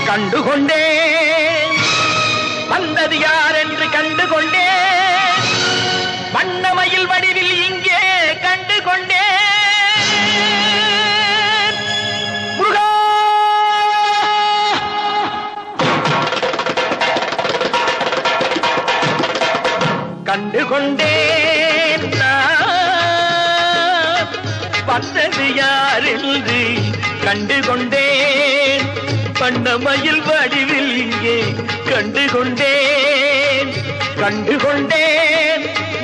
கண்டுகொண்டேன் வந்தது யார் என்று கண்டுகொண்டேன் வண்ணமயில் வடிவில் இங்கே கண்டுகொண்டேன் முருகா கண்டுகொண்டேன் நான். வந்தது யார் என்று கண்டுகொண்டேன் வண்ணமயில் வடிவில் இங்கே கண்டுகொண்டேன் கண்டுகொண்டேன்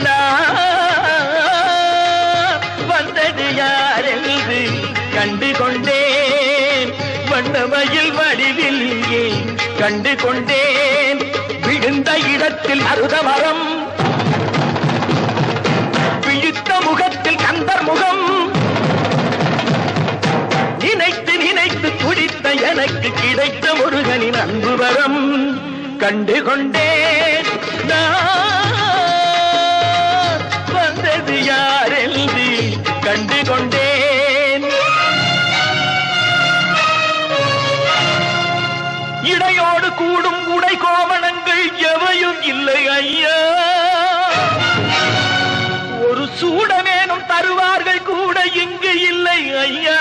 நான். வந்தது யார் என்று கண்டுகொண்டேன் வண்ணமயில் வடிவில் இங்கே கண்டுகொண்டேன் விழுந்த இடத்தில் அருதமரம் விழித்த முகத்தில் கந்தர் முகம் நினைத்து நினைத்து துடித்த எனக்கு கிடைத்த முருகனின் அன்பு வரம் கண்டு கொண்டேன் நான் வந்தது யார் என்று கண்டு கொண்டேன் இடையோடு கூடும் உடை கோவணங்கள் எவையும் இல்லை ஐயா ஒரு சூடமேனும் தருவார்கள் கூட இங்கு இல்லை ஐயா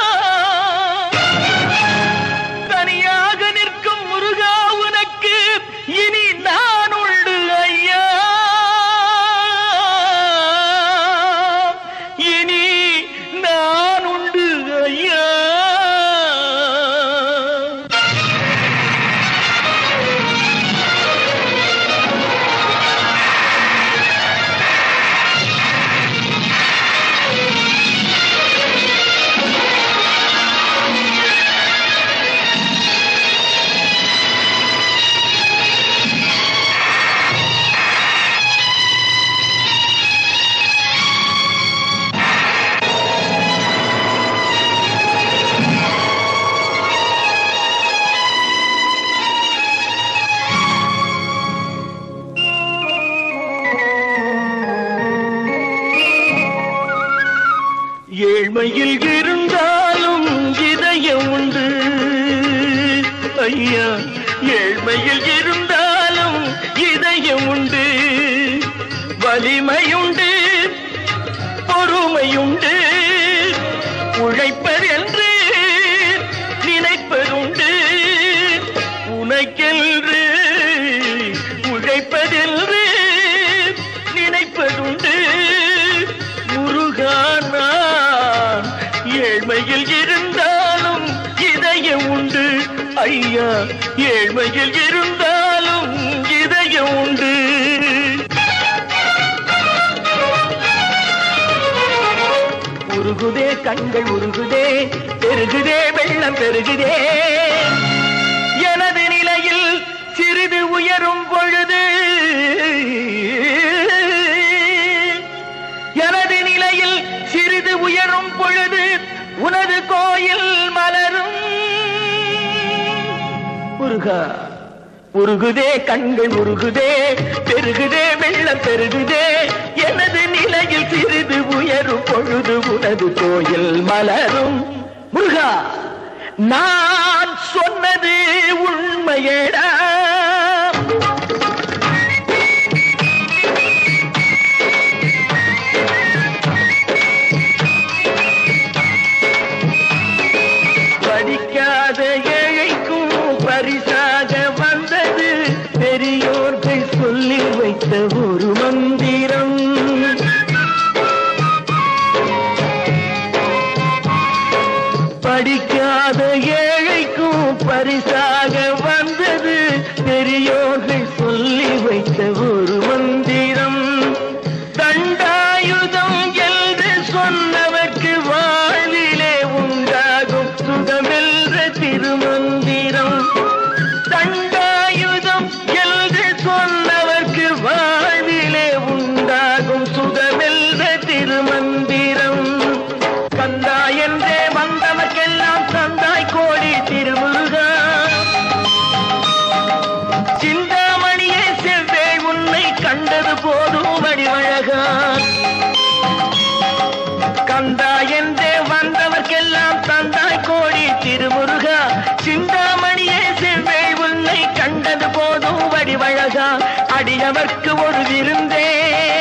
தனியாக நிற்கும் முருகா உனக்கு இனி நான் உண்டு ஐயா இனி நான் உண்டு ஐயா ஏழ்மையில் இருந்தாலும் இதயம் உண்டு ஐயா ஏழ்மையில் இருந்தாலும் இதயம் உண்டு வலிமையுண்டு பொறுமையுண்டு உழைப்பதென்று நினைப்பதுண்டு உனக்கென்று உழைப்பதென்று நினைப்பதுண்டு முருகானா ஏழ்மையில் இருந்தாலும் இதயம் உண்டு ஐயா ஏழ்மையில் இருந்தாலும் இதயம் உண்டு உருகுதே கண்கள் உருகுதே பெருகுதே வெள்ளம் பெருகுதே எனது நிலையில் சிறிது உயரும் பொழுது எனது நிலையில் சிறிது உயரும் பொழுது உனது கோயில் மலரும் முருகா உருகுதே கண்கள் உருகுதே பெருகுதே வெள்ளம் பெருகுதே எனது நிலையில் சிறிது உயரும் பொழுது உனது கோயில் மலரும் முருகா நான் சொன்னது உண்மையடா படிக்காத ஏழைக்கும் பரிசாக வந்தது பெரியோர்கள் சொல்லி வைத்த ஒரு மந்திரம் படிக்காத ஏழைக்கும் பரிசாக வந்தது பெரியோர்கள் சொல்லி வைத்த ஒரு மந்திரம் தண்டாயுதம் என்று சொன்னவர்க்கு வாழ்விலே உண்டாகும் சுகமென்ற திருமந்திரம் தண்டாயுதம் என்று சொன்னவர்க்கு வாழ்விலே உண்டாகும் சுகமென்ற திருமந்திரம் கந்தா என்றே வந்தவர்க்கெல்லாம் தந்தாய் கோடி திருமுருகா சிந்தாமணியே செவ்வே உன்னை கண்டது போதும் வடிவழகா கந்தா என்றே வந்தவர்க்கெல்லாம் தந்தாய் கோடி திருமுருகா சிந்தா முருகா அடியவர்க்கு ஒரு விருந்தே